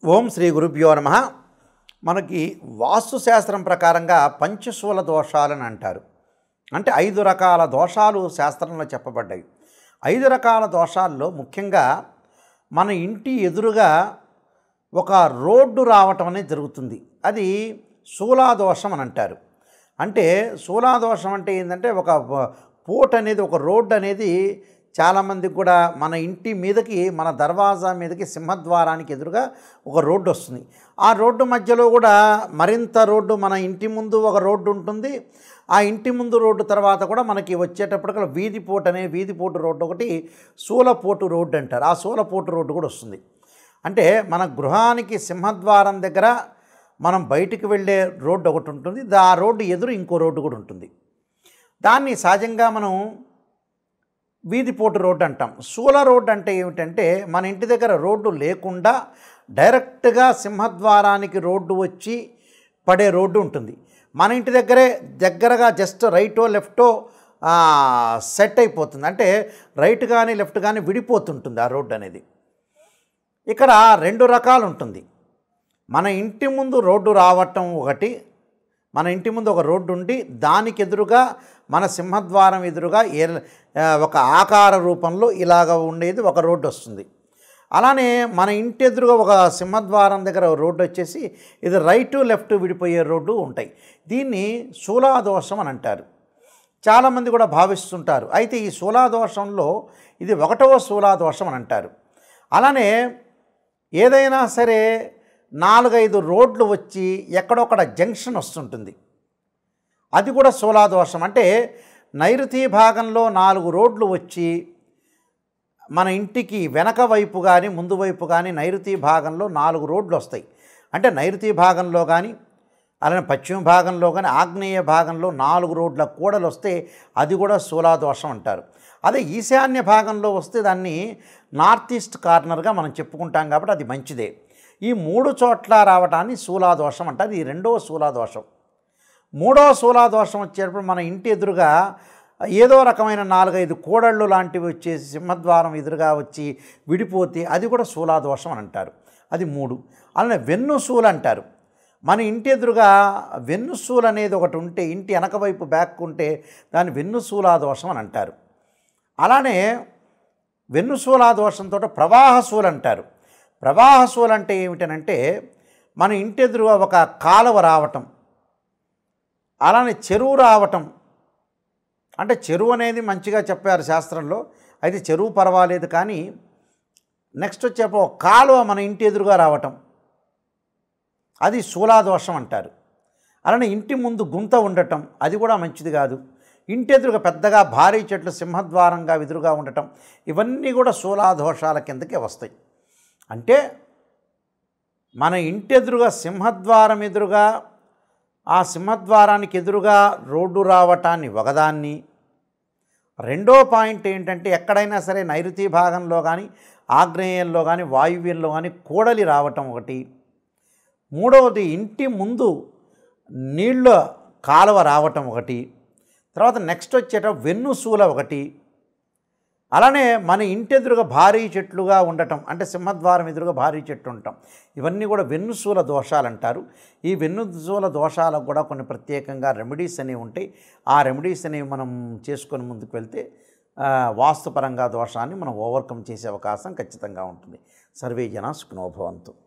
ఓం శ్రీ గురుభ్యో నమ మనకి వాస్తుశాస్త్రం ప్రకారంగా పంచశూల దోషాలని అంటారు అంటే ఐదు రకాల దోషాలు శాస్త్రంలో చెప్పబడ్డాయి ఐదు రకాల దోషాల్లో ముఖ్యంగా మన ఇంటి ఎదురుగా ఒక రోడ్డు రావటం అనేది జరుగుతుంది అది శూలాదోషం అని అంటారు అంటే శూలాదోషం అంటే ఏంటంటే ఒక పోట్ అనేది ఒక రోడ్డు అనేది చాలామందికి కూడా మన ఇంటి మీదకి మన దర్వాజా మీదకి సింహద్వారానికి ఎదురుగా ఒక రోడ్డు వస్తుంది ఆ రోడ్డు మధ్యలో కూడా మరింత రోడ్డు మన ఇంటి ముందు ఒక రోడ్డు ఉంటుంది ఆ ఇంటి ముందు రోడ్డు తర్వాత కూడా మనకి వచ్చేటప్పటికి వీధిపోటు అనే వీధిపోటు రోడ్డు ఒకటి సూలపోటు రోడ్డు అంటారు ఆ సూలపోటు రోడ్డు కూడా వస్తుంది అంటే మన గృహానికి సింహద్వారం దగ్గర మనం బయటికి వెళ్ళే రోడ్డు ఒకటి ఉంటుంది దా- ఆ రోడ్డు ఎదురు ఇంకో రోడ్డు కూడా ఉంటుంది దాన్ని సహజంగా మనం వీధిపోటు రోడ్డు అంటాం సూల రోడ్డు అంటే ఏమిటంటే మన ఇంటి దగ్గర రోడ్డు లేకుండా డైరెక్ట్గా సింహద్వారానికి రోడ్డు వచ్చి పడే రోడ్డు ఉంటుంది మన ఇంటి దగ్గరే దగ్గరగా జస్ట్ రైటో లెఫ్టో ఆ, సెట్ అయిపోతుంది అంటే రైట్ కానీ లెఫ్ట్ కానీ విడిపోతుంటుంది ఆ రోడ్డు అనేది ఇక్కడ రెండు రకాలు ఉంటుంది మన ఇంటి ముందు రోడ్డు రావటం ఒకటి మన ఇంటి ముందు ఒక రోడ్డు ఉండి దానికి ఎదురుగా మన సింహద్వారం ఎదురుగా ఏ ఆ, ఒక ఆకార రూపంలో ఇలాగ ఉండేది ఒక రోడ్డు వస్తుంది అలానే మన ఇంటి ఎదురుగా ఒక సింహద్వారం దగ్గర ఒక రోడ్డు వచ్చేసి ఇది రైట్ లెఫ్ట్ విడిపోయే రోడ్డు ఉంటాయి దీన్ని శూలాదోషం అని అంటారు చాలామంది కూడా భావిస్తుంటారు అయితే ఈ శూలాదోషంలో ఇది ఒకటవ శూలాదోషం అని అంటారు అలానే ఏదైనా సరే నాలుగైదు రోడ్లు వచ్చి ఎక్కడొక్కడ జంక్షన్ వస్తుంటుంది అది కూడా శూలాదోషం అంటే నైరుతి భాగంలో నాలుగు రోడ్లు వచ్చి మన ఇంటికి వెనక వైపు కానీ ముందు వైపు కానీ నైరుతి భాగంలో నాలుగు రోడ్లు వస్తాయి అంటే నైరుతి భాగంలో కానీ అలానే పశ్చిమ భాగంలో కానీ ఆగ్నేయ భాగంలో నాలుగు రోడ్ల కూడలు వస్తే అది కూడా శూలాదోషం అంటారు అదే ఈశాన్య భాగంలో వస్తే దాన్ని నార్త్ ఈస్ట్ కార్నర్గా మనం చెప్పుకుంటాం కాబట్టి అది మంచిదే ఈ మూడు చోట్ల రావటాన్ని శూలాదోషం అంటారు ఇది రెండవ శూలాదోషం మూడవ శూలాదోషం వచ్చేటప్పుడు మన ఇంటి ఎదురుగా ఏదో రకమైన నాలుగైదు కోడళ్ళు లాంటివి వచ్చేసి సింహద్వారం ఎదురుగా వచ్చి విడిపోతే అది కూడా శూలాదోషం అని అంటారు అది మూడు అలానే వెన్నుసూలు అంటారు మన ఇంటి ఎదురుగా వెన్నుసూలు అనేది ఒకటి ఉంటే ఇంటి వెనక వైపు బ్యాక్ ఉంటే దాన్ని వెన్నుసూలాదోషం అని అంటారు అలానే వెన్నుసూలాదోషంతో ప్రవాహసూలు అంటారు ప్రవాహసూలు అంటే ఏమిటనంటే మన ఇంటి ఎదురుగా ఒక కాలువ రావటం అలానే చెరువు రావటం అంటే చెరువు అనేది మంచిగా చెప్పారు శాస్త్రంలో అయితే చెరువు పర్వాలేదు కానీ నెక్స్ట్ వచ్చేపో ఒక కాలువ మన ఇంటి ఎదురుగా రావటం అది శూలాదోషం అంటారు అలానే ఇంటి ముందు గుంత ఉండటం అది కూడా మంచిది కాదు ఇంటి ఎదురుగా పెద్దగా భారీ చెట్లు సింహద్వారంగా ఎదురుగా ఉండటం ఇవన్నీ కూడా శూలాదోషాల కిందకే వస్తాయి అంటే మన ఇంటి ఎదురుగా సింహద్వారం ఎదురుగా ఆ సింహద్వారానికి ఎదురుగా రోడ్డు రావటాన్ని ఒకదాన్ని రెండో పాయింట్ ఏంటంటే ఎక్కడైనా సరే నైరుతి భాగంలో కానీ ఆగ్నేయంలో కానీ వాయువ్యంలో కానీ కూడలి రావటం ఒకటి మూడవది ఇంటి ముందు నీళ్ళ కాలువ రావటం ఒకటి తర్వాత నెక్స్ట్ వచ్చేట వెన్నుసూల ఒకటి అలానే మన ఇంటి ఎదురుగా భారీ చెట్లుగా ఉండటం అంటే సింహద్వారం ఎదురుగా భారీ చెట్టు ఉండటం ఇవన్నీ కూడా వెన్నుసూల దోషాలు అంటారు ఈ వెన్నుసూల దోషాలకు కూడా కొన్ని ప్రత్యేకంగా రెమెడీస్ అనేవి ఉంటాయి ఆ రెమెడీస్ అనేవి మనం చేసుకొని ముందుకు వెళ్తే ఆ, వాస్తుపరంగా దోషాన్ని మనం ఓవర్కమ్ చేసే అవకాశం ఖచ్చితంగా ఉంటుంది సర్వే జన సుఖనోభవంతు